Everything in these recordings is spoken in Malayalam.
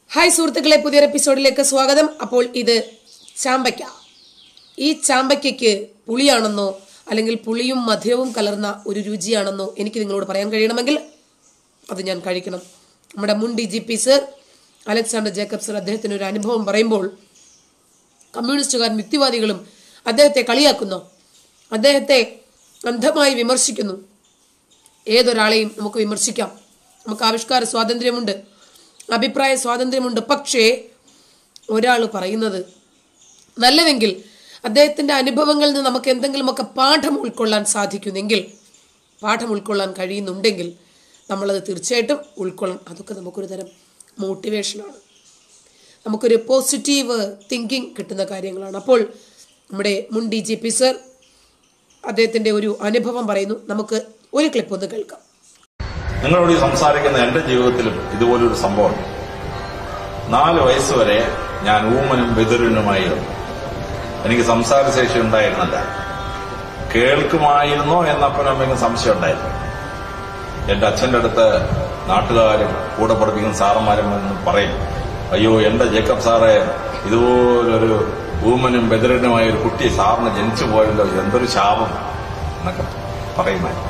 ഹായ് സുഹൃത്തുക്കളെ പുതിയൊരു എപ്പിസോഡിലേക്ക് സ്വാഗതം അപ്പോൾ ഇത് ചാമ്പയ്ക്ക ഈ ചാമ്പയ്ക്കയ്ക്ക് പുളിയാണെന്നോ അല്ലെങ്കിൽ പുളിയും മധുരവും കലർന്ന ഒരു രുചിയാണെന്നോ എനിക്ക് നിങ്ങളോട് പറയാൻ കഴിയണമെങ്കിൽ അത് ഞാൻ കഴിക്കണം നമ്മുടെ മുൻ D G P sir Alexander Jacob sir അദ്ദേഹത്തിന് ഒരു അനുഭവം പറയുമ്പോൾ കമ്മ്യൂണിസ്റ്റുകാരും യുക്തിവാദികളും അദ്ദേഹത്തെ കളിയാക്കുന്നു അദ്ദേഹത്തെ അന്ധമായി വിമർശിക്കുന്നു ഏതൊരാളെയും നമുക്ക് വിമർശിക്കാം നമുക്ക് ആവിഷ്കാര സ്വാതന്ത്ര്യമുണ്ട് അഭിപ്രായ സ്വാതന്ത്ര്യമുണ്ട് പക്ഷേ ഒരാൾ പറയുന്നത് നല്ലതെങ്കിൽ അദ്ദേഹത്തിന്റെ അനുഭവങ്ങളിൽ നിന്ന് നമുക്ക് എന്തെങ്കിലുമൊക്കെ പാഠം ഉൾക്കൊള്ളാൻ സാധിക്കുന്നെങ്കിൽ പാഠം ഉൾക്കൊള്ളാൻ കഴിയുന്നുണ്ടെങ്കിൽ നമ്മളത് തീർച്ചയായിട്ടും ഉൾക്കൊള്ളണം അതൊക്കെ നമുക്കൊരു തരം മോട്ടിവേഷനാണ് നമുക്കൊരു പോസിറ്റീവ് തിങ്കിങ് കിട്ടുന്ന കാര്യങ്ങളാണ് അപ്പോൾ നമ്മുടെ മുൻ ഡി ജി പി സർ അദ്ദേഹത്തിന്റെ ഒരു അനുഭവം പറയുന്നു നമുക്ക് ഒരു ക്ലിപ്പ് ഒന്ന് കേൾക്കാം നിങ്ങളോട് ഈ സംസാരിക്കുന്ന എന്റെ ജീവിതത്തിലും ഇതുപോലൊരു സംഭവം നാല് വയസ്സ് വരെ ഞാൻ ഊമനും ബെതിരനുമായിരുന്നു എനിക്ക് സംസാരശേഷി ഉണ്ടായിരുന്നില്ല കേൾക്കുമായിരുന്നോ എന്നപ്പനും അമ്മയ്ക്കും സംശയം ഉണ്ടായിരുന്നു എന്റെ അച്ഛന്റെ അടുത്ത് നാട്ടുകാരും കൂടെ പഠിപ്പിക്കുന്ന സാറന്മാരും വന്ന് പറയും അയ്യോ എന്റെ ജേക്കബ് സാറെ ഇതുപോലൊരു ഊമനും ബെതിരനുമായ ഒരു കുട്ടി സാറിന് ജനിച്ചു പോയല്ലോ എന്തൊരു ശാപം എന്നൊക്കെ പറയുമായിരുന്നു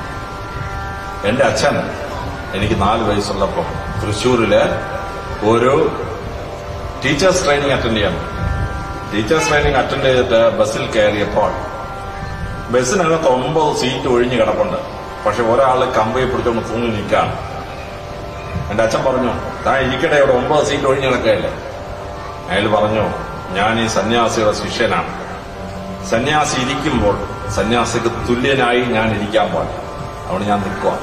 എന്റെ അച്ഛൻ എനിക്ക് നാല് വയസ്സുള്ളപ്പോൾ തൃശ്ശൂരില് ഒരു ടീച്ചേഴ്സ് ട്രെയിനിങ് അറ്റൻഡ് ചെയ്യണം ടീച്ചേഴ്സ് ട്രെയിനിങ് അറ്റൻഡ് ചെയ്തിട്ട് ബസ്സിൽ കയറിയപ്പോൾ ബസ്സിനകത്ത് ഒമ്പത് സീറ്റ് ഒഴിഞ്ഞു കിടപ്പുണ്ട് പക്ഷെ ഒരാൾ കമ്പയെ പിടിച്ചോണ്ട് തൂങ്ങി നിൽക്കുകയാണ് എന്റെ അച്ഛൻ പറഞ്ഞു താൻ ഇരിക്കട്ടെ ഇവിടെ ഒമ്പത് സീറ്റ് ഒഴിഞ്ഞു കിടക്കുകയല്ലേ അയാൾ പറഞ്ഞു ഞാൻ ഈ സന്യാസിയുടെ ശിഷ്യനാണ് സന്യാസി ഇരിക്കുമ്പോൾ സന്യാസിക്ക് തുല്യനായി ഞാൻ ഇരിക്കാൻ പാടില്ല അതുകൊണ്ട് ഞാൻ നിൽക്കുക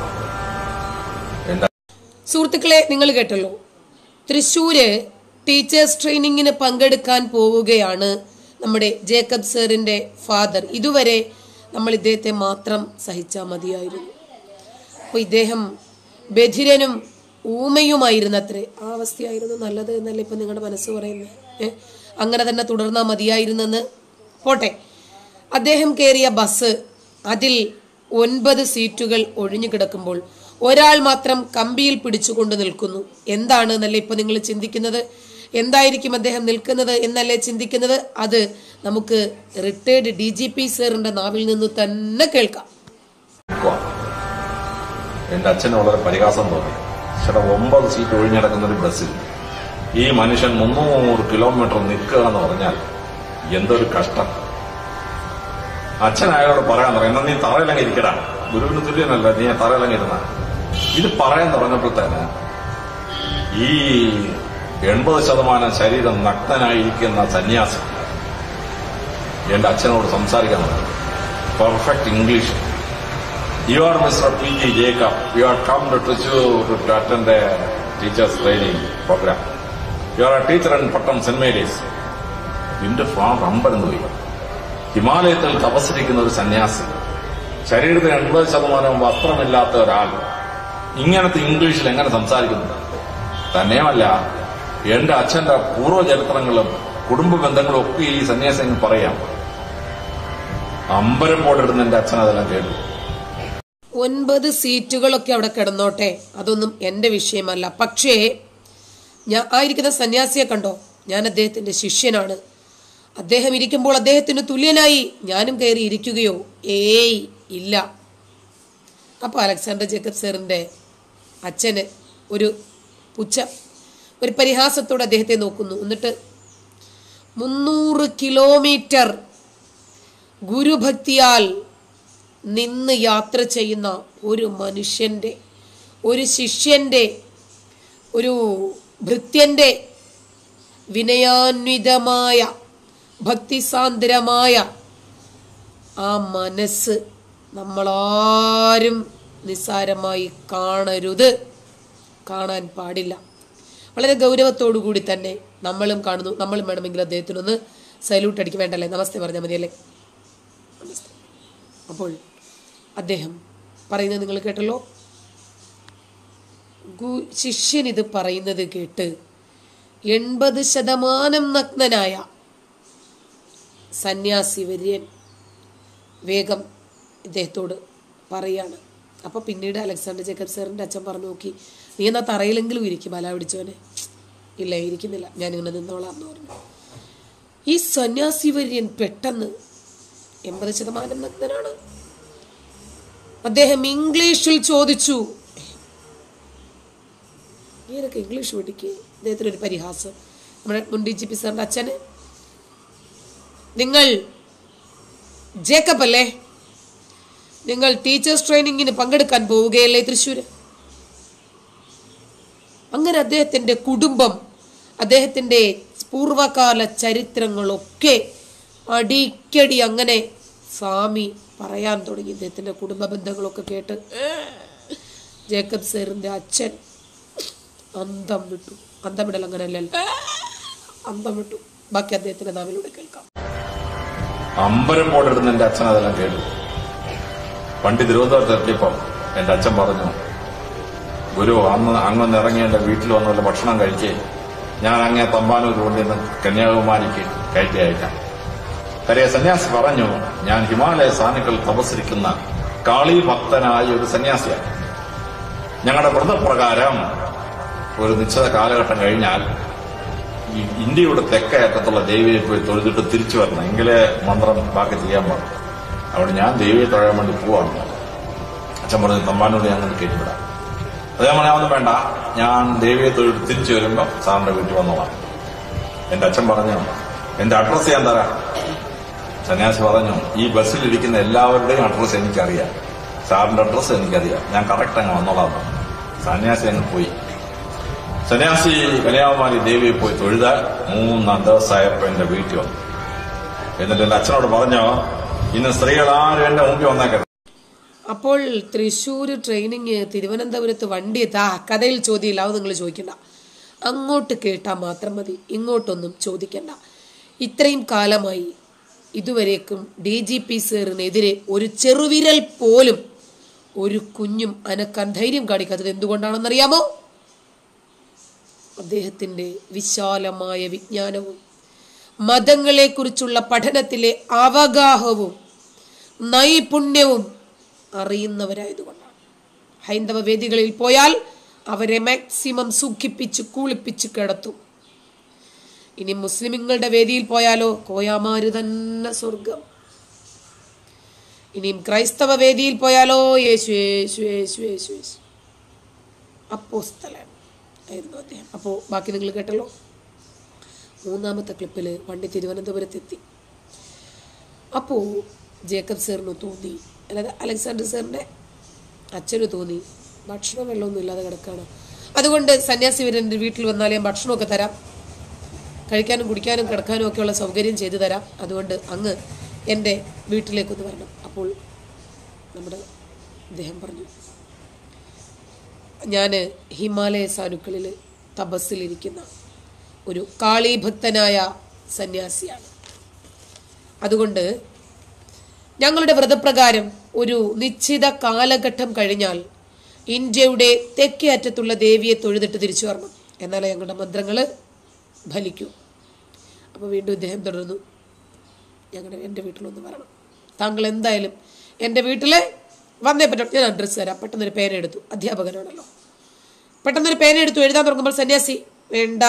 എന്റെ സുഹൃത്തുക്കളെ നിങ്ങൾ കേട്ടല്ലോ തൃശ്ശൂര് ടീച്ചേഴ്സ് ട്രെയിനിങ്ങിന് പങ്കെടുക്കാൻ പോവുകയാണ് നമ്മുടെ ജേക്കബ് സാറിന്റെ ഫാദർ ഇതുവരെ നമ്മൾ ഇദ്ദേഹത്തെ മാത്രം സഹിച്ചാൽ മതിയായിരുന്നു അപ്പോൾ ഇദ്ദേഹം ബധിരനും ഊമയുമായിരുന്നത്രേ ആ അവസ്ഥയായിരുന്നു നല്ലത് എന്നല്ല ഇപ്പം നിങ്ങളുടെ മനസ്സ് പറയുന്നത് ഏ അങ്ങനെ തന്നെ തുടർന്നാൽ മതിയായിരുന്നെന്ന് പോട്ടെ അദ്ദേഹം കയറിയ ബസ് അതിൽ ഒൻപത് സീറ്റുകൾ ഒഴിഞ്ഞു കിടക്കുമ്പോൾ ഒരാൾ മാത്രം കമ്പിയിൽ പിടിച്ചുകൊണ്ട് നിൽക്കുന്നു എന്താണ് എന്നല്ലേ ഇപ്പൊ നിങ്ങൾ ചിന്തിക്കുന്നത് എന്തായിരിക്കും അദ്ദേഹം നിൽക്കുന്നത് എന്നല്ലേ ചിന്തിക്കുന്നത് അത് നമുക്ക് റിട്ടയർഡ് ഡി ജി പി സാറിന്റെ നാവിൽ നിന്ന് തന്നെ കേൾക്കാം നിൽക്കുക എന്റെ അച്ഛന് വളരെ പരിഹാസം തോന്നി ചേട്ടാ ഒമ്പത് സീറ്റ് ഒഴിഞ്ഞിടക്കുന്ന ഒരു ബസ്സിൽ ഈ മനുഷ്യൻ മുന്നൂറ് കിലോമീറ്റർ നിൽക്കുക എന്ന് പറഞ്ഞാൽ എന്തൊരു കഷ്ടം അച്ഛൻ അയാളോട് പറയാൻ തുടങ്ങി എന്നാ നീ തറയിലങ്ങ് ഇരിക്കടാ ഗുരുവിന് തുല്യനല്ല നീ തറയിലങ്ങ് ഇരുന്ന ഇത് പറയാൻ തുടങ്ങപ്പോൾ തന്നെ ഈ എൺപത് ശതമാനം ശരീരം നഗ്നനായിരിക്കുന്ന സന്യാസി എന്റെ അച്ഛനോട് സംസാരിക്കാൻ തുടങ്ങി perfect English You are Mr. P.G. Jacob. You are come to Trichure to, to attend a teacher's training program. You are a teacher in Pattam St. Mary's. ഇതിന്റെ ഫാം റമ്പരന്ന് പോയി ഹിമാലയത്തിൽ തപസ്സിരിക്കുന്ന ഒരു സന്യാസി ശരീരത്തിന് എൺപത് ശതമാനം വസ്ത്രമില്ലാത്ത ഒരാൾ ഇങ്ങനത്തെ ഇംഗ്ലീഷിൽ എങ്ങനെ സംസാരിക്കുന്നു തന്നെയുമല്ല എന്റെ അച്ഛന്റെ പൂർവ്വചരിത്രങ്ങളും കുടുംബ ബന്ധങ്ങളും ഒക്കെ ഈ സന്യാസി അങ്ങ് പറയാം അമ്പരം പോട്ടിടുന്ന എന്റെ അച്ഛൻ അതെല്ലാം കേട്ടു ഒൻപത് സീറ്റുകളൊക്കെ അവിടെ കിടന്നോട്ടെ അതൊന്നും എൻ്റെ വിഷയമല്ല പക്ഷേ ഞാൻ ആയിരിക്കുന്ന സന്യാസിയെ കണ്ടോ ഞാൻ അദ്ദേഹത്തിന്റെ ശിഷ്യനാണ് അദ്ദേഹം ഇരിക്കുമ്പോൾ അദ്ദേഹത്തിന് തുല്യനായി ഞാനും കയറി ഇരിക്കുകയോ ഏയ് ഇല്ല അപ്പോൾ അലക്സാണ്ടർ ജേക്കബ് സാറിൻ്റെ അച്ഛന് ഒരു പുച്ഛ ഒരു പരിഹാസത്തോടെ അദ്ദേഹത്തെ നോക്കുന്നു എന്നിട്ട് മുന്നൂറ് കിലോമീറ്റർ ഗുരുഭക്തിയാൽ നിന്ന് യാത്ര ചെയ്യുന്ന ഒരു മനുഷ്യൻ്റെ ഒരു ശിഷ്യൻ്റെ ഒരു ഭൃത്യൻ്റെ വിനയാന്വിതമായ ഭക്തിസാന്ദ്രമായ ആ മനസ്സ് നമ്മളാരും നിസ്സാരമായി കാണരുത് കാണാൻ പാടില്ല വളരെ ഗൗരവത്തോടു കൂടി തന്നെ നമ്മളും കാണുന്നു നമ്മളും വേണമെങ്കിൽ അദ്ദേഹത്തിനൊന്ന് സല്യൂട്ട് അടിക്കും വേണ്ടല്ലേ നമസ്തേ പറഞ്ഞാൽ മതിയല്ലേ നമസ്തേ അപ്പോൾ അദ്ദേഹം പറയുന്നത് നിങ്ങൾ കേട്ടല്ലോ ഗു- ശിഷ്യൻ ഇത് പറയുന്നത് കേട്ട് എൺപത് ശതമാനം നഗ്നനായ സന്യാസി വര്യൻ വേഗം ഇദ്ദേഹത്തോട് പറയാണ് അപ്പോൾ പിന്നീട് അലക്സാണ്ടർ ജേക്കബ് സാറിൻ്റെ അച്ഛൻ പറഞ്ഞു നോക്കി നീ എന്നാ തറയിലെങ്കിലും ഇരിക്കും മല പിടിച്ചവനെ ഇല്ല ഇരിക്കുന്നില്ല ഞാനിങ്ങനെ നിന്നോളാം എന്ന് പറഞ്ഞു ഈ സന്യാസി വര്യൻ പെട്ടെന്ന് എൺപത് ശതമാനം നഗ്നനാണ് അദ്ദേഹം ഇംഗ്ലീഷിൽ ചോദിച്ചു ഈയൊക്കെ ഇംഗ്ലീഷ് പഠിക്കുക അദ്ദേഹത്തിനൊരു പരിഹാസം നമ്മുടെ മുൻ ഡി ജി പി സാറിന്റെ അച്ഛന് നിങ്ങൾ ജേക്കബ് അല്ലേ നിങ്ങൾ ടീച്ചേഴ്സ് ട്രെയിനിങ്ങിന് പങ്കെടുക്കാൻ പോവുകയല്ലേ തൃശ്ശൂര് അങ്ങനെ അദ്ദേഹത്തിന്റെ കുടുംബം അദ്ദേഹത്തിന്റെ പൂർവകാല ചരിത്രങ്ങളൊക്കെ അടിക്കടി അങ്ങനെ സ്വാമി പറയാൻ തുടങ്ങി അദ്ദേഹത്തിന്റെ കുടുംബ ബന്ധങ്ങളൊക്കെ കേട്ട് ജേക്കബ് സാറിന്റെ അച്ഛൻ അന്തം വിട്ടു അന്തം വിടൽ അങ്ങനെയല്ലല്ലോ അന്തം വിട്ടു ബാക്കി അദ്ദേഹത്തിന്റെ നാവിലൂടെ കേൾക്കാം അമ്പരം പോട്ടെടുത്ത് എന്റെ അച്ഛൻ അതെല്ലാം കേട്ടു പണ്ട് തിരുവനന്തപുരത്ത് എത്തിയപ്പം എന്റെ അച്ഛൻ പറഞ്ഞു ഗുരു അന്ന് അങ്ങൊന്ന് ഇറങ്ങി എന്റെ വീട്ടിൽ വന്ന വല്ല ഭക്ഷണം കഴിക്കേ ഞാൻ അങ്ങേ തമ്പാനൂർ കൊണ്ടുവന്ന് കന്യാകുമാരിക്ക് കയറ്റി അയക്കാം കരയെ സന്യാസി പറഞ്ഞു ഞാൻ ഹിമാലയ സാനുക്കൾ തപസ്സിരിക്കുന്ന കാളി ഭക്തനായ ഒരു സന്യാസിയാണ് ഞങ്ങളുടെ വ്രതപ്രകാരം ഒരു നിശ്ചിത കാലഘട്ടം കഴിഞ്ഞാൽ ഈ ഇന്ത്യയുടെ തെക്കേ അറ്റത്തുള്ള ദേവിയെ പോയി തൊഴുതിട്ട് തിരിച്ചു വരണം എങ്കിലേ മന്ത്രം ബാക്കി ചെയ്യാൻ പാടും അവിടെ ഞാൻ ദേവിയെ തൊഴാൻ വേണ്ടി പോവാണ് അച്ഛൻ പറഞ്ഞു തമ്പാനോട് ഞാൻ അങ്ങോട്ട് കയറ്റിവിടാം അതേ പറഞ്ഞാൽ ഒന്നും വേണ്ട ഞാൻ ദേവിയെ തൊഴിട്ട് തിരിച്ചു വരുമ്പോ സാറിന്റെ വീട്ടിൽ വന്നോളാം എന്റെ അച്ഛൻ പറഞ്ഞു എന്റെ അഡ്രസ് ഞാൻ തരാം സന്യാസി പറഞ്ഞു ഈ ബസ്സിലിരിക്കുന്ന എല്ലാവരുടെയും അഡ്രസ് എനിക്കറിയാം സാറിന്റെ അഡ്രസ് എനിക്കറിയാം ഞാൻ കറക്റ്റ് അങ്ങ് വന്നോളാം എന്ന് പറഞ്ഞു. സന്യാസി അങ്ങ് പോയി സന്യാസി കന്യാകുമാരി ദേവിയെ പോയി തൊഴുത മൂന്നാം ദിവസമായപ്പോ എന്റെ വീട്ടിൽ വന്നു എന്നിട്ട് എന്റെ അച്ഛനോട് പറഞ്ഞോ ഇന്ന് സ്ത്രീകൾ ആരും എന്റെ മുമ്പിൽ വന്നേക്കരുത് അപ്പോൾ തൃശ്ശൂർ ട്രെയിനിങ് തിരുവനന്തപുരത്ത് വണ്ടി എത്താ കഥയിൽ ചോദ്യമില്ല അത് നിങ്ങൾ ചോദിക്കണ്ട അങ്ങോട്ട് കേട്ടാൽ മാത്രം മതി ഇങ്ങോട്ടൊന്നും ചോദിക്കണ്ട ഇത്രയും കാലമായി ഇതുവരേക്കും ഡി ജി പി സാറിനെതിരെ ഒരു ചെറുവിരൽ പോലും ഒരു കുഞ്ഞും അനക്കാൻ ധൈര്യം കാണിക്കാത്തത് എന്തുകൊണ്ടാണെന്നറിയാമോ അദ്ദേഹത്തിന്റെ വിശാലമായ വിജ്ഞാനവും മതങ്ങളെക്കുറിച്ചുള്ള പഠനത്തിലെ അവഗാഹവും നൈപുണ്യവും അറിയുന്നവരായതുകൊണ്ടാണ് ഹൈന്ദവ വേദികളിൽ പോയാൽ അവരെ മാക്സിമം സുഖിപ്പിച്ച് കുളിപ്പിച്ച് കിടത്തും ഇനി മുസ്ലിമുകളുടെ വേദിയിൽ പോയാലോ കോയാമാര് തന്നെ സ്വർഗം ഇനിയും ക്രൈസ്തവ വേദിയിൽ പോയാലോ യേശു യേശു യേശു യേശു യേശു അപ്പോസ്തലൻ ആയിരുന്നു അദ്ദേഹം അപ്പോൾ ബാക്കി നിങ്ങൾ കേട്ടല്ലോ മൂന്നാമത്തെ ക്ലിപ്പിൽ വണ്ടി തിരുവനന്തപുരത്തെത്തി അപ്പോൾ ജേക്കബ് സാറിന് തോന്നി അല്ലാതെ അലക്സാണ്ടർ സാറിൻ്റെ അച്ഛന് തോന്നി ഭക്ഷണം വെള്ളമൊന്നും ഇല്ലാതെ കിടക്കുകയാണ് അതുകൊണ്ട് സന്യാസി വരെ എൻ്റെ വീട്ടിൽ വന്നാൽ ഞാൻ ഭക്ഷണമൊക്കെ തരാം കഴിക്കാനും കുടിക്കാനും കിടക്കാനും ഒക്കെയുള്ള സൗകര്യം ചെയ്തു തരാം അതുകൊണ്ട് അങ്ങ് എൻ്റെ വീട്ടിലേക്കൊന്ന് വരണം അപ്പോൾ നമ്മുടെ അദ്ദേഹം പറഞ്ഞു ഞാൻ ഹിമാലയ സാനുക്കളിൽ തപസ്സിലിരിക്കുന്ന ഒരു കാളീഭക്തനായ സന്യാസിയാണ് അതുകൊണ്ട് ഞങ്ങളുടെ വ്രതപ്രകാരം ഒരു നിശ്ചിത കാലഘട്ടം കഴിഞ്ഞാൽ ഇന്ത്യയുടെ തെക്കേ അറ്റത്തുള്ള ദേവിയെ തൊഴുതിട്ട് തിരിച്ചു വരണം എന്നാലേ ഞങ്ങളുടെ മന്ത്രങ്ങൾ ഫലിക്കൂ അപ്പോൾ വീണ്ടും ഇദ്ദേഹം തുടർന്നു ഞങ്ങളുടെ എൻ്റെ വീട്ടിലൊന്ന് വരണം താങ്കൾ എന്തായാലും എൻ്റെ വീട്ടിൽ വന്നേ പറ്റും ഞാൻ അഡ്രസ്സ് തരാം പെട്ടെന്നൊരു പേന എടുത്തു അധ്യാപകനാണല്ലോ പെട്ടെന്നൊരു പേന എടുത്തു എഴുതാൻ തുടങ്ങുമ്പോൾ സന്യാസി വേണ്ട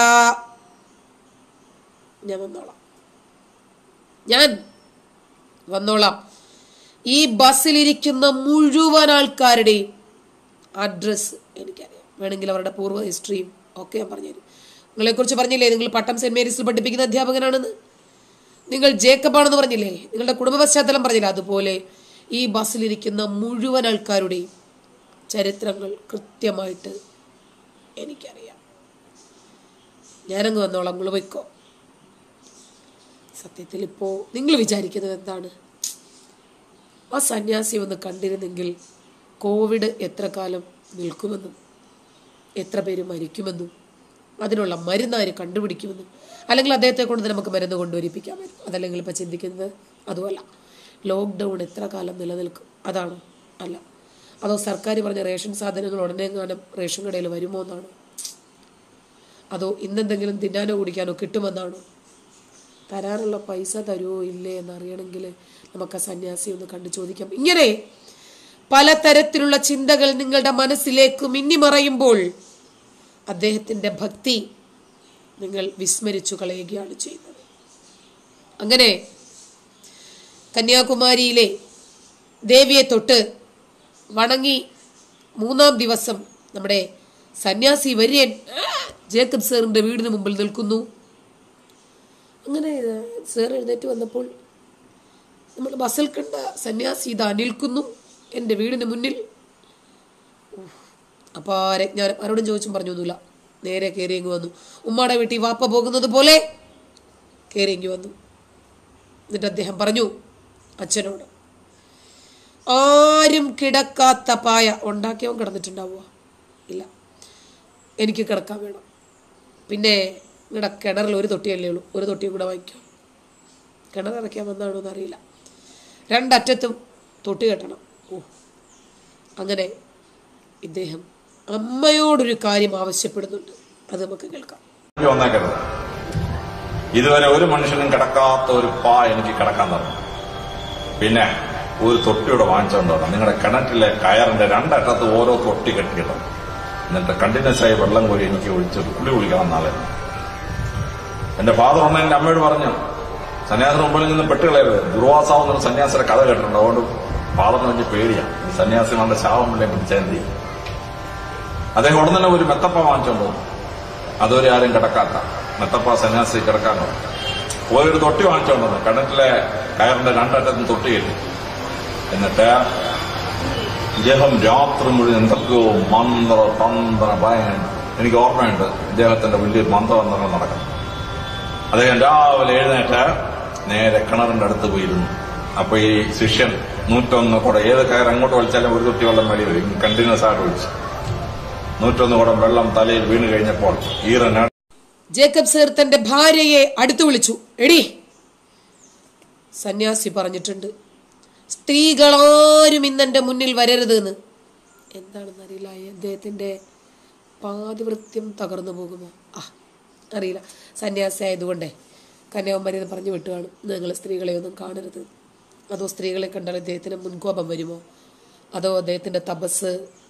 ഞാൻ വന്നോളാം ഞാൻ വന്നോളാം ഈ ബസ്സിലിരിക്കുന്ന മുഴുവൻ ആൾക്കാരുടെയും അഡ്രസ്സ് എനിക്കറിയാം വേണമെങ്കിൽ അവരുടെ പൂർവ്വ ഹിസ്റ്ററിയും ഒക്കെ ഞാൻ പറഞ്ഞുതരും നിങ്ങളെക്കുറിച്ച് പറഞ്ഞില്ലേ നിങ്ങൾ പട്ടം സെന്റ് മേരീസിൽ പഠിപ്പിക്കുന്ന അധ്യാപകനാണെന്ന് നിങ്ങൾ ജേക്കബ് ആണെന്ന് പറഞ്ഞില്ലേ നിങ്ങളുടെ കുടുംബ പശ്ചാത്തലം പറഞ്ഞില്ല അതുപോലെ ഈ ബസ്സിലിരിക്കുന്ന മുഴുവൻ ആൾക്കാരുടെയും ചരിത്രങ്ങൾ കൃത്യമായിട്ട് എനിക്കറിയാം ഞാനങ്ങ് വന്നോളാം നിങ്ങൾ പോയിക്കോ സത്യത്തിൽ ഇപ്പോൾ നിങ്ങൾ വിചാരിക്കുന്നത് എന്താണ് ആ സന്യാസി ഒന്ന് കണ്ടിരുന്നെങ്കിൽ കോവിഡ് എത്ര കാലം നിൽക്കുമെന്നും എത്ര പേര് മരിക്കുമെന്നും അതിനുള്ള മരുന്ന് ആര് കണ്ടുപിടിക്കുമെന്നും അല്ലെങ്കിൽ അദ്ദേഹത്തെ കൊണ്ട് നമുക്ക് മരുന്ന് കൊണ്ടുവരിപ്പിക്കാമായിരുന്നു അതല്ലെങ്കിൽ ഇപ്പം ചിന്തിക്കുന്നത് അതുമല്ല ലോക്ക്ഡൗൺ എത്ര കാലം നിലനിൽക്കും അതാണോ അല്ല അതോ സർക്കാർ പറഞ്ഞ റേഷൻ സാധനങ്ങൾ ഉടനെ എങ്ങാനും റേഷൻ കടയിൽ വരുമോ എന്നാണോ അതോ ഇന്നെന്തെങ്കിലും തിന്നാനോ കുടിക്കാനോ കിട്ടുമെന്നാണോ തരാനുള്ള പൈസ തരുമോ ഇല്ലേ എന്നറിയണമെങ്കിൽ നമുക്ക് ആ സന്യാസി ഒന്ന് കണ്ടു ചോദിക്കാം ഇങ്ങനെ പലതരത്തിലുള്ള ചിന്തകൾ നിങ്ങളുടെ മനസ്സിലേക്ക് മിന്നിമറയുമ്പോൾ അദ്ദേഹത്തിന്റെ ഭക്തി നിങ്ങൾ വിസ്മരിച്ചു കളയുകയാണ് ചെയ്യുന്നത് അങ്ങനെ കന്യാകുമാരിയിലെ ദേവിയെ തൊട്ട് വണങ്ങി മൂന്നാം ദിവസം നമ്മുടെ സന്യാസി വര്യൻ ജേക്കബ് സാറിന്റെ വീടിന് മുമ്പിൽ നിൽക്കുന്നു അങ്ങനെ സാർ എഴുന്നേറ്റ് വന്നപ്പോൾ നമ്മൾ ബസ്സിൽ കണ്ട സന്യാസി ഇതാ നിൽക്കുന്നു എൻ്റെ വീടിന് മുന്നിൽ അപ്പോൾ ഞാൻ ആരോടും ചോദിച്ചും പറഞ്ഞൊന്നുമില്ല നേരെ കയറി ഇങ്ങ് വന്നു ഉമ്മാടെ വീട്ടിൽ വാപ്പ പോകുന്നത് പോലെ കയറി ഇങ്ങ് വന്നു എന്നിട്ട് അദ്ദേഹം പറഞ്ഞു അച്ഛനോട് ആരും കിടക്കാത്ത പായ ഉണ്ടാക്കിയവൻ കിടന്നിട്ടുണ്ടാവുക ഇല്ല എനിക്ക് കിടക്കാൻ വേണം പിന്നെ നിങ്ങളുടെ കിണറിൽ ഒരു തൊട്ടിയല്ലേ ഉള്ളൂ ഒരു തൊട്ടിയും കൂടെ വാങ്ങിക്കോ കിണർ ഇറക്കാൻ വന്നാണോ എന്നറിയില്ല രണ്ടറ്റത്തും തൊട്ടി കെട്ടണം ഓ അങ്ങനെ ഇദ്ദേഹം അമ്മയോടൊരു കാര്യം ആവശ്യപ്പെടുന്നുണ്ട് അത് നമുക്ക് കേൾക്കാം എനിക്ക് വന്നേക്കരുത് ഇതുവരെ ഒരു മനുഷ്യനും കിടക്കാത്ത ഒരു പാ എനിക്ക് കിടക്കാൻ തരണം പിന്നെ ഒരു തൊട്ടിയുടെ വാങ്ങിച്ചുകൊണ്ട് വരണം നിങ്ങളുടെ കിണറ്റിലെ കയറിന്റെ രണ്ടറ്റത്ത് ഓരോ തൊട്ടി കെട്ടിയിടണം എന്നിട്ട് കണ്ടിന്യൂസ് ആയി വെള്ളം കോരി എനിക്ക് ഒഴിച്ച് കുളി കുളിക്കണം നാളെ എന്റെ ഫാദർ ഒന്ന് എന്റെ അമ്മയോട് പറഞ്ഞു സന്യാസിന് മുമ്പിൽ നിന്ന് പെട്ടുകളയരുത് ദുർവാസാവുന്ന ഒരു സന്യാസിയുടെ കഥ കേട്ടിട്ടുണ്ട് അതുകൊണ്ട് ഫാദറിന് വലിയ പേടിയാണ് ഈ സന്യാസി നല്ല ശാപമില്ലേ പിടിച്ചേന്തി അദ്ദേഹം ഉടനെ തന്നെ ഒരു മെത്തപ്പ വാങ്ങിച്ചോണ്ട് വന്നു അതുവരെ ആരും കിടക്കാത്ത മെത്തപ്പ സന്യാസി കിടക്കാനോ ഒരു തൊട്ടി വാങ്ങിച്ചോണ്ട് വന്നു കിണറ്റിലെ കയറിന്റെ രണ്ടറ്റത്തും തൊട്ടി കെട്ടി എന്നിട്ട് ഇദ്ദേഹം രാത്രി മുഴുവൻ എന്തൊക്കെയോ മന്ത്ര തന്ത്ര ഭയൻ എനിക്ക് ഓർമ്മയുണ്ട് ഇദ്ദേഹത്തിന്റെ വലിയൊരു മന്ത്രതന്ത്രങ്ങൾ നടക്കണം അദ്ദേഹം രാവിലെ എഴുന്നേറ്റ് നേരെ കിണറിന്റെ അടുത്ത് പോയിരുന്നു അപ്പൊ ഈ ശിഷ്യൻ നൂറ്റൊന്ന് കുടം ഏത് കയർ അങ്ങോട്ട് വലിച്ചാലും ഒരു തൊട്ടി വെള്ളം വലിയ വരും കണ്ടിന്യൂസ് ആയിട്ട് ഒഴിച്ചു നൂറ്റൊന്ന് കുടം വെള്ളം തലയിൽ വീണ് കഴിഞ്ഞപ്പോൾ ഈറൻ ജേക്കബ് സേർ തന്റെ ഭാര്യയെ അടുത്തു വിളിച്ചു എടി സന്യാസി പറഞ്ഞിട്ടുണ്ട് സ്ത്രീകളാരും ഇന്നെന്റെ മുന്നിൽ വരരുത് എന്ന് എന്താണെന്ന് അറിയില്ല അദ്ദേഹത്തിന്റെ പാതിവൃത്യം തകർന്നു പോകുമോ ആ അറിയില്ല സന്യാസി ആയതുകൊണ്ടേ കന്യാകുമാരി എന്ന് പറഞ്ഞു വിട്ടുകയാണ് നിങ്ങൾ സ്ത്രീകളെ ഒന്നും കാണരുത് അതോ സ്ത്രീകളെ കണ്ടാൽ അദ്ദേഹത്തിന് മുൻകോപം വരുമോ അതോ അദ്ദേഹത്തിന്റെ തപസ്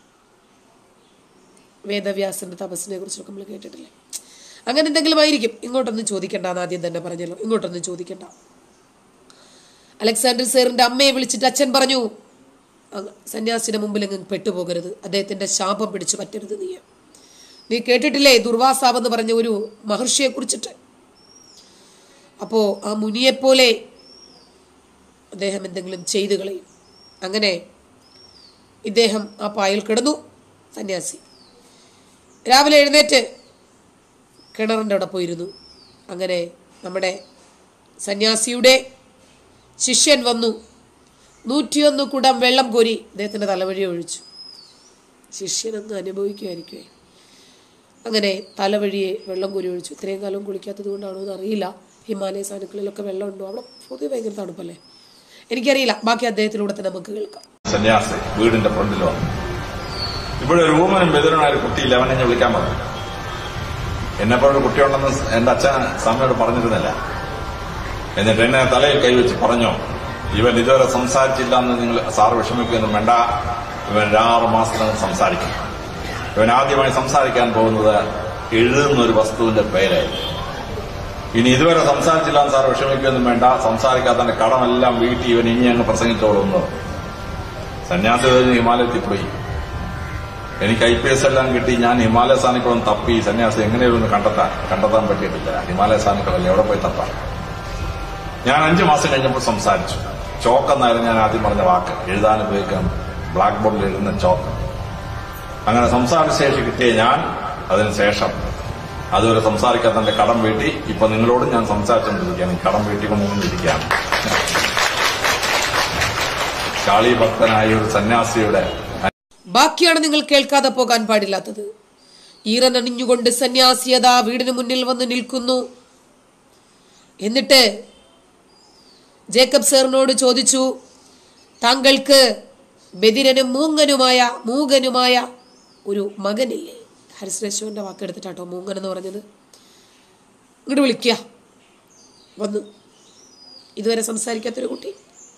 വേദവ്യാസന്റെ തപസ്സിനെ കുറിച്ചൊക്കെ നമ്മൾ കേട്ടിട്ടില്ലേ അങ്ങനെ എന്തെങ്കിലും ആയിരിക്കും ഇങ്ങോട്ടൊന്നും ചോദിക്കണ്ട എന്ന് ആദ്യം തന്നെ പറഞ്ഞല്ലോ ഇങ്ങോട്ടൊന്നും ചോദിക്കണ്ട അലക്സാണ്ടർ സാറിന്റെ അമ്മയെ വിളിച്ചിട്ട് അച്ഛൻ പറഞ്ഞു അങ്ങ് സന്യാസിന്റെ മുമ്പിൽ അങ്ങ് പെട്ടുപോകരുത് അദ്ദേഹത്തിന്റെ ശാപം പിടിച്ചു പറ്റരുത് നീ നീ കേട്ടിട്ടില്ലേ ദുർവാസാവ് എന്ന് പറഞ്ഞ ഒരു മഹർഷിയെ കുറിച്ചിട്ട് അപ്പോ ആ മുനിയെപ്പോലെ അദ്ദേഹം എന്തെങ്കിലും ചെയ്തു കളയും അങ്ങനെ ഇദ്ദേഹം ആ പായൽ കിടന്നു സന്യാസി രാവിലെ എഴുന്നേറ്റ് കിണറിൻ്റെ അവിടെ പോയിരുന്നു അങ്ങനെ നമ്മുടെ സന്യാസിയുടെ ശിഷ്യൻ വന്നു നൂറ്റിയൊന്ന് കുടം വെള്ളം കോരി അദ്ദേഹത്തിൻ്റെ തലവഴി ഒഴിച്ചു ശിഷ്യനൊന്ന് അനുഭവിക്കുമായിരിക്കുമേ അങ്ങനെ തലവഴിയെ വെള്ളം കോരി ഒഴിച്ചു ഇത്രയും കാലം കുളിക്കാത്തത് കൊണ്ടാണോ എന്ന് അറിയില്ല ഹിമാലയ സാനുക്കളിലൊക്കെ വെള്ളം ഉണ്ടോ അവിടെ പൊതുവെ ഭയങ്കര തണുപ്പല്ലേ എനിക്കറിയില്ല ബാക്കി അദ്ദേഹത്തിലൂടെ തന്നെ നമുക്ക് കേൾക്കാം സന്യാസി വീടിന്റെ ഫ്രണ്ടിൽ വന്നു ഇവിടെ ഒരു ഊമനും ബെതിരനായ ഒരു കുട്ടിയില്ല അവനെ ഞാൻ വിളിക്കാൻ പറഞ്ഞു എന്നെപ്പോഴൊരു കുട്ടിയുണ്ടെന്ന് എന്റെ അച്ഛൻ സമയോട് പറഞ്ഞിരുന്നില്ല എന്നിട്ട് എന്നെ തലയിൽ കൈവച്ച് പറഞ്ഞു ഇവൻ ഇതുവരെ സംസാരിച്ചില്ല എന്ന് നിങ്ങൾ സാറ് വിഷമിക്കുകയൊന്നും വേണ്ട ഇവൻ ആറ് മാസത്തിനകം സംസാരിക്കും ഇവൻ ആദ്യമായി സംസാരിക്കാൻ പോകുന്നത് എഴുതുന്ന ഒരു വസ്തുവിന്റെ പേരായിരിക്കും ഇനി ഇതുവരെ സംസാരിച്ചില്ല എന്ന് സാർ വിഷമിക്കുകയൊന്നും വേണ്ട സംസാരിക്കാത്തതിന്റെ കടമെല്ലാം വീട്ടിൽ ഇവൻ ഇനി അങ്ങ് പ്രസംഗിച്ചോളുന്നു സന്യാസി കഴിഞ്ഞ് ഹിമാലയത്തിൽ പോയി എനിക്ക് ഐ പി എസ് എല്ലാം കിട്ടി ഞാൻ ഹിമാലയ സാനിക്കുളം തപ്പി സന്യാസി എങ്ങനെയൊന്ന് കണ്ടെത്താൻ കണ്ടെത്താൻ പറ്റിയിട്ടില്ല ഹിമാലയ സാനിക്കുളം എവിടെ പോയി തപ്പാൻ ഞാൻ അഞ്ചു മാസം കഴിഞ്ഞപ്പോൾ സംസാരിച്ചു ചോക്ക് എന്നായിരുന്നു ഞാൻ ആദ്യം പറഞ്ഞ വാക്ക് എഴുതാൻ ഉപയോഗിക്കാൻ ബ്ലാക്ക് ബോർഡിൽ എഴുതുന്ന ചോക്ക് അങ്ങനെ സംസാര ശേഷി കിട്ടിയ ഞാൻ അതിനുശേഷം അതുവരെ സംസാരിക്കാത്തതിന്റെ കടം വീട്ടി ഇപ്പൊ നിങ്ങളോടും ഞാൻ സംസാരിച്ചുകൊണ്ടിരിക്കുകയാണ് ഈ കടം വീട്ടിക്കൊണ്ടിരിക്കുകയാണ് കാളി ഭക്തനായ ഒരു സന്യാസിയുടെ ബാക്കിയാണ് നിങ്ങൾ കേൾക്കാതെ പോകാൻ പാടില്ലാത്തത് ഈറനണിഞ്ഞുകൊണ്ട് സന്യാസിയതാ വീടിന് മുന്നിൽ വന്ന് നിൽക്കുന്നു എന്നിട്ട് ജേക്കബ് സാറിനോട് ചോദിച്ചു താങ്കൾക്ക് ബദിരനും മൂങ്ങനുമായ മൂകനുമായ ഒരു മകനില്ലേ ഹരിശ്രേശ്വരന്റെ വാക്കെടുത്തിട്ടാട്ടോ മൂങ്ങൻ എന്ന് പറഞ്ഞത് ഇങ്ങോട്ട് വിളിക്കുക വന്നു ഇതുവരെ സംസാരിക്കാത്തൊരു കുട്ടി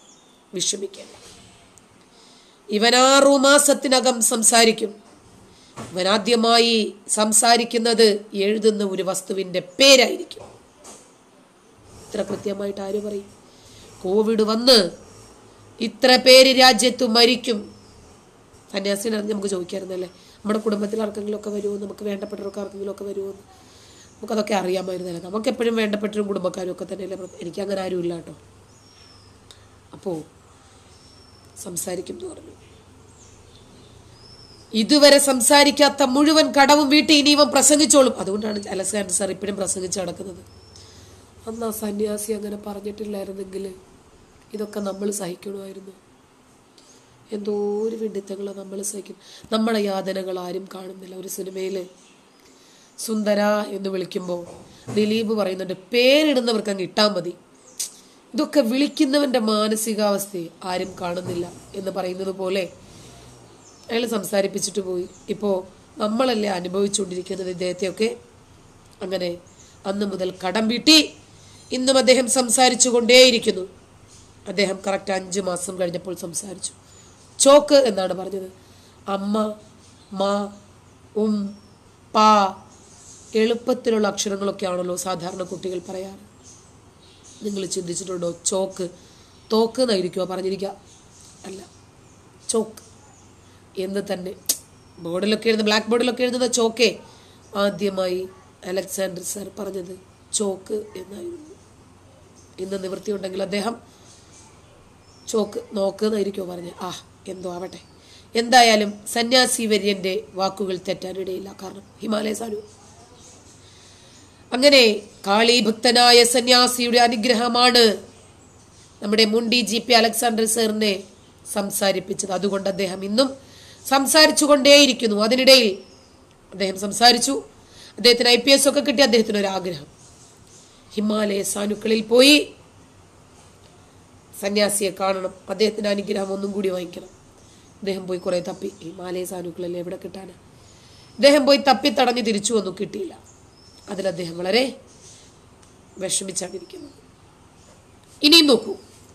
വിഷമിക്കേണ്ട ഇവൻ ആറു മാസത്തിനകം സംസാരിക്കും അവൻ ആദ്യമായി സംസാരിക്കുന്നത് എഴുതുന്ന ഒരു വസ്തുവിന്റെ പേരായിരിക്കും ഇത്ര കൃത്യമായിട്ട് ആര് പറയും കോവിഡ് വന്ന് ഇത്ര പേര് രാജ്യത്ത് മരിക്കും സന്യാസിനെ അറിഞ്ഞ് നമുക്ക് ചോദിക്കായിരുന്നല്ലേ നമ്മുടെ കുടുംബത്തിൽ ആർക്കെങ്കിലും ഒക്കെ വരുമോ നമുക്ക് വേണ്ടപ്പെട്ടവർക്ക് ആർക്കെങ്കിലും ഒക്കെ വരുമോ എന്ന് നമുക്കതൊക്കെ അറിയാമായിരുന്നല്ലേ നമുക്ക് എപ്പോഴും വേണ്ടപ്പെട്ടവരും കുടുംബക്കാരും ഒക്കെ തന്നെയല്ലേ പ്ര- എനിക്ക് അങ്ങനെ ആരും ഇല്ല കേട്ടോ അപ്പോൾ സംസാരിക്കും എന്ന് പറഞ്ഞു ഇതുവരെ സംസാരിക്കാത്ത മുഴുവൻ കടവും വീട്ടിൽ ഇനി ഇവൻ പ്രസംഗിച്ചോളും അതുകൊണ്ടാണ് അലക്സാണ്ടർ സാർ ഇപ്പോഴും പ്രസംഗിച്ച് നടക്കുന്നത് അന്ന് ആ സന്യാസി അങ്ങനെ പറഞ്ഞിട്ടില്ലായിരുന്നെങ്കിൽ ഇതൊക്കെ നമ്മൾ സഹിക്കണമായിരുന്നു എന്തോ ഒരു വിഡിത്തങ്ങളെ നമ്മൾ സഹിക്കും നമ്മുടെ യാതനകൾ ആരും കാണുന്നില്ല ഒരു സിനിമയിൽ സുന്ദര എന്ന് വിളിക്കുമ്പോൾ ദിലീപ് പറയുന്നുണ്ട് പേരിടുന്നവർക്ക് അങ്ങ് ഇട്ടാൽ മതി ഇതൊക്കെ വിളിക്കുന്നവന്റെ മാനസികാവസ്ഥയെ ആരും കാണുന്നില്ല എന്ന് പറയുന്നത് പോലെ അയാൾ സംസാരിപ്പിച്ചിട്ട് പോയി ഇപ്പോൾ നമ്മളല്ലേ അനുഭവിച്ചുകൊണ്ടിരിക്കുന്നത് ഇദ്ദേഹത്തെയൊക്കെ അങ്ങനെ അന്ന് മുതൽ കടം വീട്ടി ഇന്നും അദ്ദേഹം സംസാരിച്ചു കൊണ്ടേയിരിക്കുന്നു അദ്ദേഹം കറക്റ്റ് അഞ്ച് മാസം കഴിഞ്ഞപ്പോൾ സംസാരിച്ചു ചോക്ക് എന്നാണ് പറഞ്ഞത് അമ്മ മാ ഉം പാ എളുപ്പത്തിലുള്ള അക്ഷരങ്ങളൊക്കെ ആണല്ലോ സാധാരണ കുട്ടികൾ പറയാറ് നിങ്ങൾ ചിന്തിച്ചിട്ടുണ്ടോ ചോക്ക് തോക്ക് എന്നായിരിക്കുമോ പറഞ്ഞിരിക്കുക അല്ല ചോക്ക് എന്ന് തന്നെ ബോർഡിലൊക്കെ എഴുതുന്ന ബ്ലാക്ക് ബോർഡിലൊക്കെ എഴുതുന്ന ചോക്കേ ആദ്യമായി അലക്സാണ്ടർ സാർ പറഞ്ഞത് ചോക്ക് എന്നായിരുന്നു ഇന്ന് നിവൃത്തിയുണ്ടെങ്കിൽ അദ്ദേഹം ചോക്ക് നോക്ക് എന്നായിരിക്കുമോ പറഞ്ഞത് ആ എന്തോ ആവട്ടെ എന്തായാലും സന്യാസി വര്യന്റെ വാക്കുകൾ തെറ്റാനിടയില്ല കാരണം ഹിമാലയ സാനു അങ്ങനെ കാളീഭക്തനായ സന്യാസിയുടെ അനുഗ്രഹമാണ് നമ്മുടെ മുണ്ടി ജി പി അലക്സാണ്ടർ സാറിനെ സംസാരിപ്പിച്ചത് അതുകൊണ്ട് അദ്ദേഹം ഇന്നും സംസാരിച്ചു കൊണ്ടേയിരിക്കുന്നു അതിനിടയിൽ അദ്ദേഹം സംസാരിച്ചു അദ്ദേഹത്തിന് ഐ പി എസ് ഒക്കെ കിട്ടി അദ്ദേഹത്തിന് ഒരു ആഗ്രഹം ഹിമാലയ സാനുക്കളിൽ പോയി സന്യാസിയെ കാണണം അദ്ദേഹത്തിന്റെ അനുഗ്രഹം ഒന്നും കൂടി വാങ്ങിക്കണം അദ്ദേഹം പോയി കുറെ തപ്പി ഹിമാലയ സാനുക്കളല്ലേ എവിടെ കിട്ടാനാ അദ്ദേഹം പോയി തപ്പി തടഞ്ഞ് തിരിച്ചു വന്നു കിട്ടിയില്ല അതിൽ അദ്ദേഹം വളരെ വിഷമിച്ചാണ് ഇരിക്കുന്നത് ഇനിയും നോക്കൂ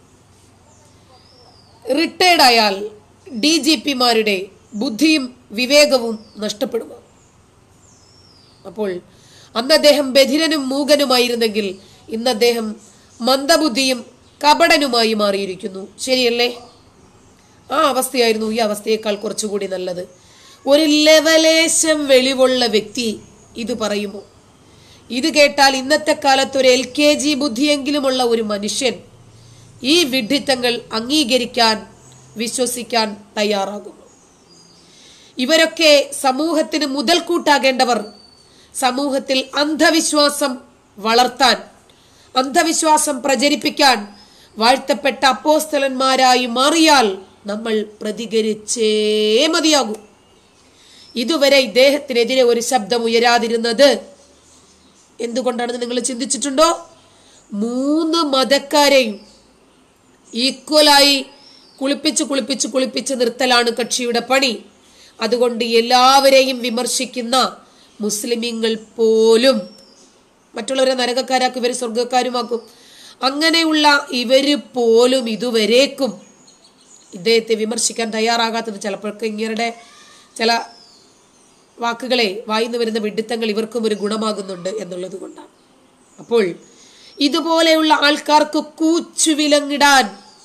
റിട്ടയർഡ് ആയാൽ ഡി ജി പിമാരുടെ ബുദ്ധിയും വിവേകവും നഷ്ടപ്പെടുമോ അപ്പോൾ അന്ന് അദ്ദേഹം ബധിരനും മൂകനുമായിരുന്നെങ്കിൽ ഇന്ന് അദ്ദേഹം മന്ദബുദ്ധിയും കപടനുമായി മാറിയിരിക്കുന്നു ശരിയല്ലേ ആ അവസ്ഥയായിരുന്നു ഈ അവസ്ഥയേക്കാൾ കുറച്ചുകൂടി നല്ലത് ഒരു ലെവലേശം വെളിവുള്ള വ്യക്തി ഇത് പറയുമോ ഇത് കേട്ടാൽ ഇന്നത്തെ കാലത്ത് ഒരു എൽ കെ ജി ബുദ്ധിയെങ്കിലുമുള്ള ഒരു മനുഷ്യൻ ഈ വിഡ്ഢിത്തങ്ങൾ അംഗീകരിക്കാൻ വിശ്വസിക്കാൻ തയ്യാറാകുമോ ഇവരൊക്കെ സമൂഹത്തിന് മുതൽക്കൂട്ടാകേണ്ടവർ സമൂഹത്തിൽ അന്ധവിശ്വാസം വളർത്താൻ അന്ധവിശ്വാസം പ്രചരിപ്പിക്കാൻ വാഴ്ത്തപ്പെട്ട അപ്പോസ്തലന്മാരായി മാറിയാൽ നമ്മൾ പ്രതികരിച്ചേ മതിയാകൂ ഇതുവരെ ഇദ്ദേഹത്തിനെതിരെ ഒരു ശബ്ദം ഉയരാതിരുന്നത് എന്തുകൊണ്ടാണെന്ന് നിങ്ങൾ ചിന്തിച്ചിട്ടുണ്ടോ മൂന്ന് മതക്കാരെയും ഈക്വലായി കുളിപ്പിച്ച് കുളിപ്പിച്ച് കുളിപ്പിച്ച് നിർത്തലാണ് കക്ഷിയുടെ പണി അതുകൊണ്ട് എല്ലാവരെയും വിമർശിക്കുന്ന മുസ്ലിമീങ്ങൾ പോലും മറ്റുള്ളവരെ നരകക്കാരാക്കും ഇവർ സ്വർഗക്കാരുമാക്കും അങ്ങനെയുള്ള ഇവര് പോലും ഇതുവരേക്കും ഇദ്ദേഹത്തെ വിമർശിക്കാൻ തയ്യാറാകാത്തത് ചിലപ്പോഴൊക്കെ ഇങ്ങരുടെ ചില വാക്കുകളെ വായിന്ന് വരുന്ന വിഡിത്തങ്ങൾ ഇവർക്കും ഒരു ഗുണമാകുന്നുണ്ട് എന്നുള്ളത് കൊണ്ടാണ് അപ്പോൾ ഇതുപോലെയുള്ള ആൾക്കാർക്ക് കൂച്ചുവിലങ്ങിടാൻ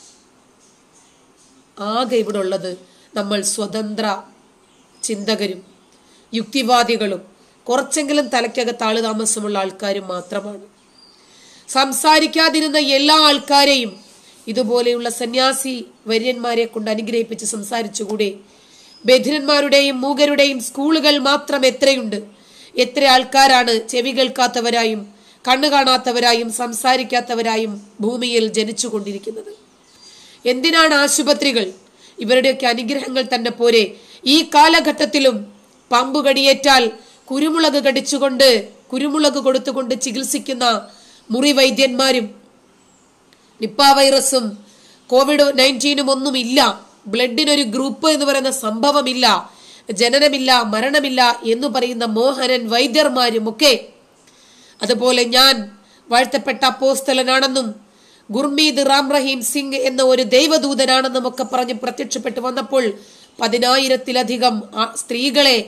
ആകെ ഇവിടെ ഉള്ളത് നമ്മൾ സ്വതന്ത്ര ചിന്തകരും യുക്തിവാദികളും കുറച്ചെങ്കിലും തലയ്ക്കകത്ത് ആള് താമസമുള്ള ആൾക്കാരും മാത്രമാണ് സംസാരിക്കാതിരുന്ന എല്ലാ ആൾക്കാരെയും ഇതുപോലെയുള്ള സന്യാസി വര്യന്മാരെ കൊണ്ട് അനുഗ്രഹിപ്പിച്ച് സംസാരിച്ചുകൂടെ ബധിരന്മാരുടെയും മൂകരുടെയും സ്കൂളുകൾ മാത്രം എത്രയുണ്ട് എത്ര ആൾക്കാരാണ് ചെവി കേൾക്കാത്തവരായും കണ്ണു കാണാത്തവരായും സംസാരിക്കാത്തവരായും ഭൂമിയിൽ ജനിച്ചുകൊണ്ടിരിക്കുന്നത് എന്തിനാണ് ആശുപത്രികൾ ഇവരുടെയൊക്കെ അനുഗ്രഹങ്ങൾ തന്നെ പോരെ ഈ കാലഘട്ടത്തിലും പാമ്പ് കടിയേറ്റാൽ കുരുമുളക് കടിച്ചുകൊണ്ട് കുരുമുളക് കൊടുത്തുകൊണ്ട് ചികിത്സിക്കുന്ന മുറി വൈദ്യന്മാരും നിപ്പ വൈറസും കോവിഡ് നയൻറ്റീനും ഒന്നുമില്ല ബ്ലഡിനൊരു ഗ്രൂപ്പ് എന്ന് പറയുന്ന സംഭവമില്ല ജനനമില്ല മരണമില്ല എന്ന് പറയുന്ന മോഹനൻ വൈദ്യർമാരും ഒക്കെ അതുപോലെ ഞാൻ വാഴ്ത്തപ്പെട്ട അപ്പോസ്തലനാണെന്നും ഗുർമീത് റാം റഹീം സിംഗ് എന്ന ഒരു ദൈവദൂതനാണെന്നും ഒക്കെ പറഞ്ഞ് പ്രത്യക്ഷപ്പെട്ടു വന്നപ്പോൾ പതിനായിരത്തിലധികം ആ സ്ത്രീകളെ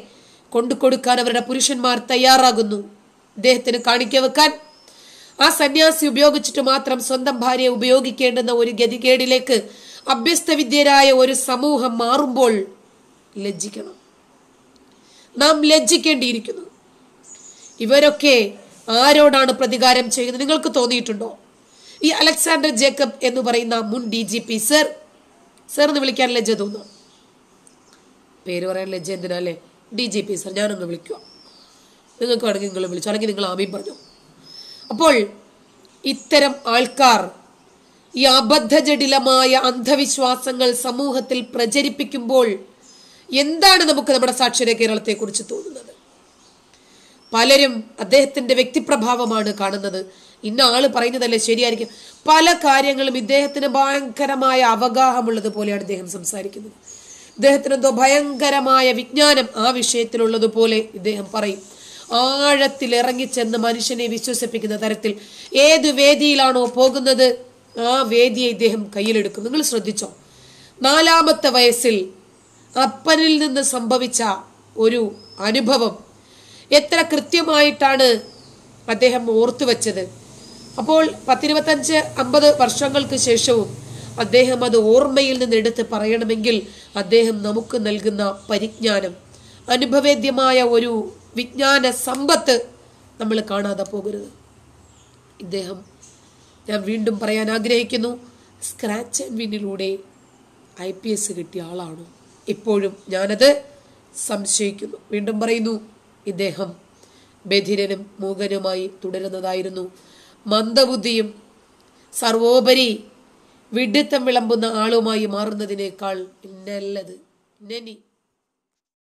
കൊണ്ടു കൊടുക്കാൻ അവരുടെ പുരുഷന്മാർ തയ്യാറാകുന്നു ഇദ്ദേഹത്തിന് കാണിക്ക വെക്കാൻ ആ സന്യാസി ഉപയോഗിച്ചിട്ട് മാത്രം സ്വന്തം ഭാര്യയെ ഉപയോഗിക്കേണ്ടുന്ന ഒരു ഗതികേടിലേക്ക് അഭ്യസ്തവിദ്യരായ ഒരു സമൂഹം മാറുമ്പോൾ ലജ്ജിക്കണം നാം ലജ്ജിക്കേണ്ടിയിരിക്കുന്നു ഇവരൊക്കെ ആരോടാണ് പ്രതികാരം ചെയ്യുന്നത് നിങ്ങൾക്ക് തോന്നിയിട്ടുണ്ടോ ഈ അലക്സാണ്ടർ ജേക്കബ് എന്ന് പറയുന്ന മുൻ D G P sir sir എന്ന് വിളിക്കാൻ ലജ്ജ തോന്നുന്നു പേര് പറയാൻ ലജ്ജ എന്തിനാ അല്ലേ ഡി ജി പി സർ ഞാനൊന്ന് വിളിക്കുക നിങ്ങൾക്ക് വേണമെങ്കിൽ നിങ്ങൾ വിളിച്ചു അല്ലെങ്കിൽ നിങ്ങൾ ആമീൻ പറഞ്ഞു അപ്പോൾ ഇത്തരം ആൾക്കാർ ഈ അബദ്ധജടിലമായ അന്ധവിശ്വാസങ്ങൾ സമൂഹത്തിൽ പ്രചരിപ്പിക്കുമ്പോൾ എന്താണ് നമുക്ക് നമ്മുടെ സാക്ഷര കേരളത്തെ കുറിച്ച് തോന്നുന്നത് പലരും അദ്ദേഹത്തിന്റെ വ്യക്തിപ്രഭാവമാണ് കാണുന്നത് ഇന്ന ആള് പറയുന്നതല്ലേ ശരിയായിരിക്കും പല കാര്യങ്ങളും ഇദ്ദേഹത്തിന് ഭയങ്കരമായ അവഗാഹമുള്ളത് പോലെയാണ് ഇദ്ദേഹം സംസാരിക്കുന്നത് ഇദ്ദേഹത്തിന് എന്തോ ഭയങ്കരമായ വിജ്ഞാനം ആ വിഷയത്തിലുള്ളതുപോലെ ഇദ്ദേഹം പറയും ആഴത്തിൽ ഇറങ്ങിച്ചെന്ന് മനുഷ്യനെ വിശ്വസിപ്പിക്കുന്ന തരത്തിൽ ഏത് വേദിയിലാണോ പോകുന്നത് ആ വേദിയെ ഇദ്ദേഹം കയ്യിലെടുക്കും നിങ്ങൾ ശ്രദ്ധിച്ചോ നാലാമത്തെ വയസ്സിൽ അപ്പനിൽ നിന്ന് സംഭവിച്ച ഒരു അനുഭവം എത്ര കൃത്യമായിട്ടാണ് അദ്ദേഹം ഓർത്തു വെച്ചത് അപ്പോൾ പത്തിരുപത്തഞ്ച് അമ്പത് വർഷങ്ങൾക്ക് ശേഷവും അദ്ദേഹം അത് ഓർമ്മയിൽ നിന്ന് എടുത്ത് പറയണമെങ്കിൽ അദ്ദേഹം നമുക്ക് നൽകുന്ന പരിജ്ഞാനം അനുഭവേദ്യമായ ഒരു വിജ്ഞാന സമ്പത്ത് നമ്മൾ കാണാതെ പോകരുത് ഇദ്ദേഹം ഞാൻ വീണ്ടും പറയാൻ ആഗ്രഹിക്കുന്നു സ്ക്രാച്ച് ആൻഡ് വിന്നിലൂടെ ഐ പി എസ് കിട്ടിയ ആളാണോ ഇപ്പോഴും ഞാനത് സംശയിക്കുന്നു വീണ്ടും പറയുന്നു ഇദ്ദേഹം ബധിരനും മൂകനുമായി തുടരുന്നതായിരുന്നു മന്ദബുദ്ധിയും സർവോപരി വിഡിത്തം വിളമ്പുന്ന ആളുമായി മാറുന്നതിനേക്കാൾ നല്ലത് നനി